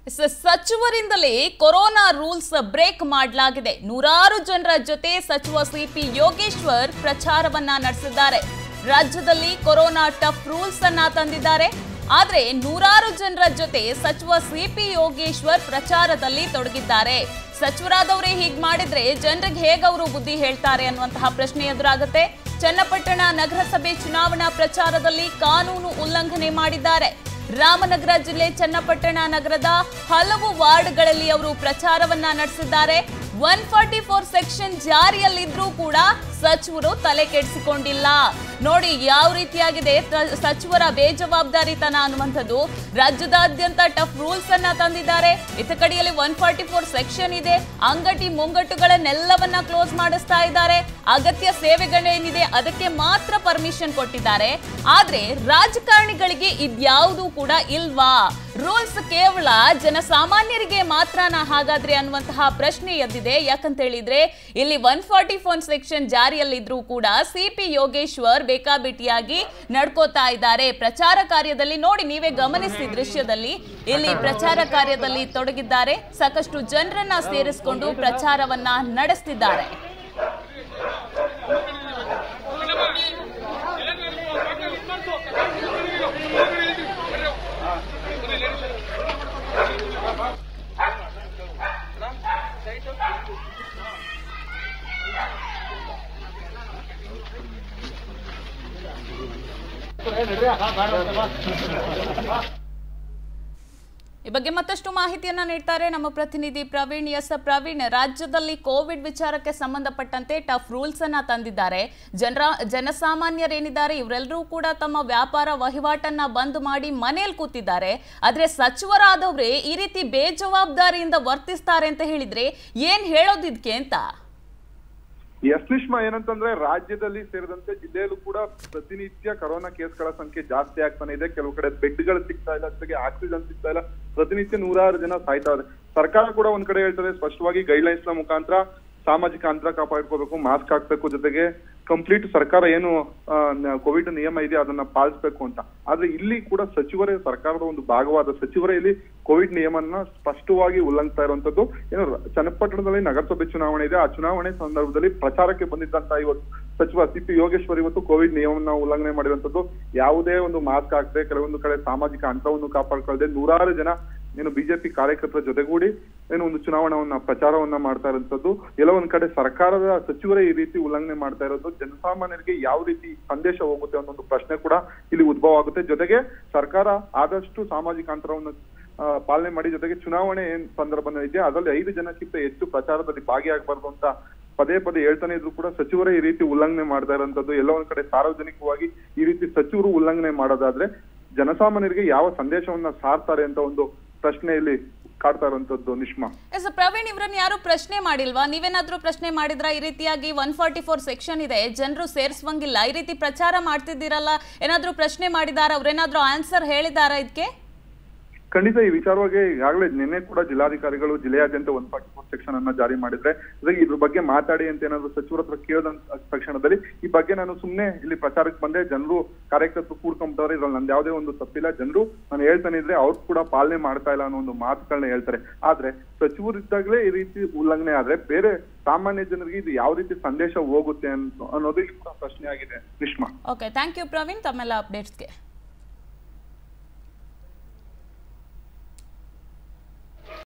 ಸ- ಸಚಿವರಿಂದಲೇ corona rules break ಮಾಡಲಾಗಿದೆ ನೂರಾರು ಜನರ ಜೊತೆ ಸಚಿವ ಸಿಪಿ ಯೋಗೇಶ್ವರ್ ಪ್ರಚಾರವನ್ನ ನಡೆಸಿದ್ದಾರೆ ರಾಜ್ಯದಲ್ಲಿ ಕೊರೋನಾ ಟಫ್ ರೂಲ್ಸ್ ಅನ್ನ ತಂದಿದ್ದಾರೆ ಆದ್ರೆ ನೂರಾರು ಜನರ ಜೊತೆ ಸಚಿವ ಸಿಪಿ ಯೋಗೇಶ್ವರ್ ಪ್ರಚಾರದಲ್ಲಿ ತೊಡಗಿದ್ದಾರೆ ಸಚಿವರಾದವರೇ ಹೀಗ್ ಮಾಡಿದ್ರೆ ಜನರಿಗೆ ಹೇಗೆ ಅವರು ಬುದ್ಧಿ ಹೇಳ್ತಾರೆ ಅನ್ನುವಂತಹ ಪ್ರಶ್ನೆ ಎದುರಾಗುತ್ತೆ ಚನ್ನಪಟ್ಟಣ ನಗರಸಭೆ ಚುನಾವಣಾ ಪ್ರಚಾರದಲ್ಲಿ ಕಾನೂನು ಉಲ್ಲಂಘನೆ ಮಾಡಿದ್ದಾರೆ ರಾಮನಗರ ಜಿಲ್ಲೆ ಚನ್ನಪಟ್ಟಣ ನಗರದ ಹಲವು ವಾರ್ಡ್ಗಳಲ್ಲಿ ಅವರು ಪ್ರಚಾರವನ್ನ ನಡೆಸಿದ್ದಾರೆ ಒನ್ ಫಾರ್ಟಿ ಫೋರ್ ಸೆಕ್ಷನ್ ಜಾರಿಯಲ್ಲಿದ್ರೂ ಕೂಡ ಸಚಿವರು ತಲೆ ಕೆಡಿಸಿಕೊಂಡಿಲ್ಲ ನೋಡಿ ಯಾವ ರೀತಿಯಾಗಿದೆ ತ- ಸಚಿವರ ಬೇಜವಾಬ್ದಾರಿತನ ಅನ್ನುವಂಥದ್ದು ರಾಜ್ಯದಾದ್ಯಂತ ಟಫ್ ರೂಲ್ಸ್ ಅನ್ನ ತಂದಿದ್ದಾರೆ ಇತ ಕಡೆಯಲ್ಲಿ ಒನ್ ಫಾರ್ಟಿ ಫೋರ್ ಸೆಕ್ಷನ್ ಇದೆ ಅಂಗಡಿ ಮುಂಗಟ್ಟುಗಳನ್ನೆಲ್ಲವನ್ನ ಕ್ಲೋಸ್ ಮಾಡಿಸ್ತಾ ಇದ್ದಾರೆ ಅಗತ್ಯ ಸೇವೆಗಳೇನಿದೆ ಅದಕ್ಕೆ ಮಾತ್ರ ಪರ್ಮಿಷನ್ ಕೊಟ್ಟಿದ್ದಾರೆ ಆದ್ರೆ ರಾಜಕಾರಣಿಗಳಿಗೆ ಇದ್ಯಾವುದೂ ಕೂಡ ಇಲ್ವಾ ರೂಲ್ಸ್ ಕೇವಲ ಜನಸಾಮಾನ್ಯರಿಗೆ ಮಾತ್ರನಾ ಹಾಗಾದ್ರೆ ಅನ್ನುವಂತಹ ಪ್ರಶ್ನೆ ಎದ್ದಿದೆ ಯಾಕಂತ ಹೇಳಿದ್ರೆ ಇಲ್ಲಿ ಒನ್ ಫಾರ್ಟಿ ಫೋನ್ ಸೆಕ್ಷನ್ ಜಾರಿಯಲ್ಲಿದ್ರೂ ಕೂಡ ಸಿಪಿ ಯೋಗೇಶ್ವರ್ ಬೇಕಾಬಿಟ್ಟಿಯಾಗಿ ನಡ್ಕೋತಾ ಇದ್ದಾರೆ ಪ್ರಚಾರ ಕಾರ್ಯದಲ್ಲಿ ನೋಡಿ ನೀವೇ ಗಮನಿಸಿ ದೃಶ್ಯದಲ್ಲಿ ಇಲ್ಲಿ ಪ್ರಚಾರ ಕಾರ್ಯದಲ್ಲಿ ತೊಡಗಿದ್ದಾರೆ ಸಾಕಷ್ಟು ಜನರನ್ನ ಸೇರಿಸಿಕೊಂಡು ಪ್ರಚಾರವನ್ನ ನಡೆಸ್ತಿದ್ದಾರೆ ಈ ಬಗ್ಗೆ ಮತ್ತಷ್ಟು ಮಾಹಿತಿಯನ್ನ ನೀಡ್ತಾರೆ ನಮ್ಮ ಪ್ರತಿನಿಧಿ ಪ್ರವೀಣ್ ಎಸ್ ಪ್ರವೀಣ್ ರಾಜ್ಯದಲ್ಲಿ ಕೋವಿಡ್ ವಿಚಾರಕ್ಕೆ ಸಂಬಂಧಪಟ್ಟಂತೆ ಟಫ್ ರೂಲ್ಸ್ ಅನ್ನ ತಂದಿದ್ದಾರೆ ಜನರ ಜನಸಾಮಾನ್ಯರೇನಿದ್ದಾರೆ ಇವರೆಲ್ಲರೂ ಕೂಡ ತಮ್ಮ ವ್ಯಾಪಾರ ವಹಿವಾಟನ್ನ ಬಂದ್ ಮಾಡಿ ಮನೇಲಿ ಕೂತಿದ್ದಾರೆ ಆದ್ರೆ ಸಚಿವರಾದವ್ರೆ ಈ ರೀತಿ ಬೇಜವಾಬ್ದಾರಿಯಿಂದ ವರ್ತಿಸ್ತಾರೆ ಅಂತ ಹೇಳಿದ್ರೆ ಏನ್ ಹೇಳೋದಿದ್ಕೆ ಅಂತ ಎಸ್ ನಿಷ್ಮಾ ಏನಂತಂದ್ರೆ ರಾಜ್ಯದಲ್ಲಿ ಸೇರಿದಂತೆ ಜಿಲ್ಲೆಯಲ್ಲೂ ಕೂಡ ಪ್ರತಿನಿತ್ಯ ಕೊರೋನಾ ಕೇಸ್ಗಳ ಸಂಖ್ಯೆ ಜಾಸ್ತಿ ಆಗ್ತಾನೆ ಇದೆ ಕೆಲವು ಕಡೆ ಬೆಡ್ಗಳು ಸಿಗ್ತಾ ಇಲ್ಲ ಜೊತೆಗೆ ಆಕ್ಸಿಜನ್ ಸಿಗ್ತಾ ಇಲ್ಲ ಪ್ರತಿನಿತ್ಯ ನೂರಾರು ಜನ ಸಾಯ್ತಾ ಇದೆ ಸರ್ಕಾರ ಕೂಡ ಒಂದ್ ಕಡೆ ಹೇಳ್ತದೆ ಸ್ಪಷ್ಟವಾಗಿ ಗೈಡ್ಲೈನ್ಸ್ ನ ಮುಖಾಂತರ ಸಾಮಾಜಿಕ ಅಂತರ ಕಾಪಾಡ್ಕೋಬೇಕು ಮಾಸ್ಕ್ ಹಾಕ್ಬೇಕು ಜೊತೆಗೆ ಕಂಪ್ಲೀಟ್ ಸರ್ಕಾರ ಏನು ಕೋವಿಡ್ ನಿಯಮ ಇದೆ ಅದನ್ನ ಪಾಲಿಸ್ಬೇಕು ಅಂತ ಆದ್ರೆ ಇಲ್ಲಿ ಕೂಡ ಸಚಿವರೇ ಸರ್ಕಾರದ ಒಂದು ಭಾಗವಾದ ಸಚಿವರೇ ಇಲ್ಲಿ ಕೋವಿಡ್ ನಿಯಮನ ಸ್ಪಷ್ಟವಾಗಿ ಉಲ್ಲಂಘಿಸ್ತಾ ಇರುವಂತದ್ದು ಏನು ರ- ಚನ್ನಪಟ್ಟಣದಲ್ಲಿ ನಗರಸಭೆ ಚುನಾವಣೆ ಇದೆ ಆ ಚುನಾವಣೆ ಸಂದರ್ಭದಲ್ಲಿ ಪ್ರಚಾರಕ್ಕೆ ಬಂದಿದ್ದಂತ ಇವತ್ತು ಸಚಿವ ಸಿ ಪಿ ಯೋಗೇಶ್ವರ್ ಇವತ್ತು ಕೋವಿಡ್ ನಿಯಮನ ಉಲ್ಲಂಘನೆ ಮಾಡಿರುವಂತದ್ದು ಯಾವುದೇ ಒಂದು ಮಾಸ್ಕ್ ಹಾಕದೆ ಕೆಲವೊಂದು ಕಡೆ ಸಾಮಾಜಿಕ ಅಂತರವನ್ನು ಕಾಪಾಡ್ಕೊಳ್ಳದೆ ನೂರಾರು ಜನ ಏನು ಬಿಜೆಪಿ ಕಾರ್ಯಕರ್ತರ ಜೊತೆಗೂಡಿ ಏನು ಒಂದು ಚುನಾವಣಾವನ್ನ ಪ್ರಚಾರವನ್ನ ಮಾಡ್ತಾ ಇರುವಂತದ್ದು ಎಲ್ಲ ಒಂದ್ ಕಡೆ ಸರ್ಕಾರದ ಸಚಿವರೇ ಈ ರೀತಿ ಉಲ್ಲಂಘನೆ ಮಾಡ್ತಾ ಇರೋದು ಜನಸಾಮಾನ್ಯರಿಗೆ ಯಾವ ರೀತಿ ಸಂದೇಶ ಹೋಗುತ್ತೆ ಅನ್ನೋ ಒಂದು ಪ್ರಶ್ನೆ ಕೂಡ ಇಲ್ಲಿ ಉದ್ಭವ ಆಗುತ್ತೆ ಜೊತೆಗೆ ಸರ್ಕಾರ ಆದಷ್ಟು ಸಾಮಾಜಿಕ ಅಂತರವನ್ನು ಆ, ಪಾಲನೆ ಮಾಡಿ ಜೊತೆಗೆ ಚುನಾವಣೆ ಏನ್ ಸಂದರ್ಭ ಇದೆ ಅದರಲ್ಲಿ ಐದು ಜನಕ್ಕಿಂತ ಹೆಚ್ಚು ಪ್ರಚಾರದಲ್ಲಿ ಭಾಗಿಯಾಗಬಾರ್ದು ಅಂತ ಪದೇ ಪದೇ ಹೇಳ್ತಾನೆ ಇದ್ರು ಕೂಡ ಸಚಿವರೇ ಈ ರೀತಿ ಉಲ್ಲಂಘನೆ ಮಾಡ್ತಾ ಇರುವಂತದ್ದು ಎಲ್ಲ ಒಂದ್ ಕಡೆ ಸಾರ್ವಜನಿಕವಾಗಿ ಈ ರೀತಿ ಸಚಿವರು ಉಲ್ಲಂಘನೆ ಮಾಡೋದಾದ್ರೆ ಜನಸಾಮಾನ್ಯರಿಗೆ ಯಾವ ಸಂದೇಶವನ್ನ ಸಾರ್ತಾರೆ ಅಂತ ಒಂದು ಪ್ರಶ್ನೆ ಇಲ್ಲಿ ಕಾಡ್ತಾ ಇರುವಂತದ್ದು ನಿಷ್ಮಾ ಎಸ್ ಪ್ರವೀಣ್ ಇವರನ್ನ ಯಾರು ಪ್ರಶ್ನೆ ಮಾಡಿಲ್ವಾ ನೀವೇನಾದ್ರೂ ಪ್ರಶ್ನೆ ಮಾಡಿದ್ರಾ ಈ ರೀತಿಯಾಗಿ ಒನ್ ಫಾರ್ಟಿ ಫೋರ್ ಸೆಕ್ಷನ್ ಇದೆ ಜನರು ಸೇರಿಸುವಂಗಿಲ್ಲ ಈ ರೀತಿ ಪ್ರಚಾರ ಮಾಡ್ತಿದ್ದೀರಲ್ಲ ಏನಾದ್ರೂ ಪ್ರಶ್ನೆ ಮಾಡಿದಾರ ಅವ್ರೇನಾದ್ರೂ ಆನ್ಸರ್ ಹೇಳಿದಾರಾ ಇದಕ್ಕೆ ಖಂಡಿತ ಈ ವಿಚಾರವಾಗಿ ಈಗಾಗಲೇ ನಿನ್ನೆ ಕೂಡ ಜಿಲ್ಲಾಧಿಕಾರಿಗಳು ಜಿಲ್ಲೆಯಾದ್ಯಂತ ಒನ್ ಫಾರ್ಟಿ ಫೋರ್ ಸೆಕ್ಷನ್ ಅನ್ನ ಜಾರಿ ಮಾಡಿದ್ರೆ ಜೊತೆಗೆ ಇದ್ರ ಬಗ್ಗೆ ಮಾತಾಡಿ ಅಂತ ಏನಾದ್ರು ಸಚಿವರ ಹತ್ರ ಕೇಳಿದಂತ ತಕ್ಷಣದಲ್ಲಿ ಈ ಬಗ್ಗೆ ನಾನು ಸುಮ್ನೆ ಇಲ್ಲಿ ಪ್ರಚಾರಕ್ಕೆ ಬಂದೆ ಜನರು ಕಾರ್ಯಕರ್ತರು ಕೂಡ್ಕೊಂಬಿಟ್ಟವ್ರೆ ಇದ್ರಲ್ಲಿ ನಂದು ಯಾವುದೇ ಒಂದು ತಪ್ಪಿಲ್ಲ ಜನರು ನಾನು ಹೇಳ್ತಾನೆ ಇದ್ರೆ ಅವ್ರು ಕೂಡ ಪಾಲನೆ ಮಾಡ್ತಾ ಇಲ್ಲ ಅನ್ನೋ ಒಂದು ಮಾತುಗಳನ್ನ ಹೇಳ್ತಾರೆ ಆದ್ರೆ ಸಚಿವರು ಇದ್ದಾಗಲೇ ಈ ರೀತಿ ಉಲ್ಲಂಘನೆ ಆದ್ರೆ ಬೇರೆ ಸಾಮಾನ್ಯ ಜನರಿಗೆ ಇದು ಯಾವ ರೀತಿ ಸಂದೇಶ ಹೋಗುತ್ತೆ ಅಂತ ಅನ್ನೋದು ಇಲ್ಲಿ ಕೂಡ ಪ್ರಶ್ನೆ ಆಗಿದೆ Nishma okay thank you Praveen ತಮ್ಮೆಲ್ಲ ಅಪ್ಡೇಟ್ಸ್ಗೆ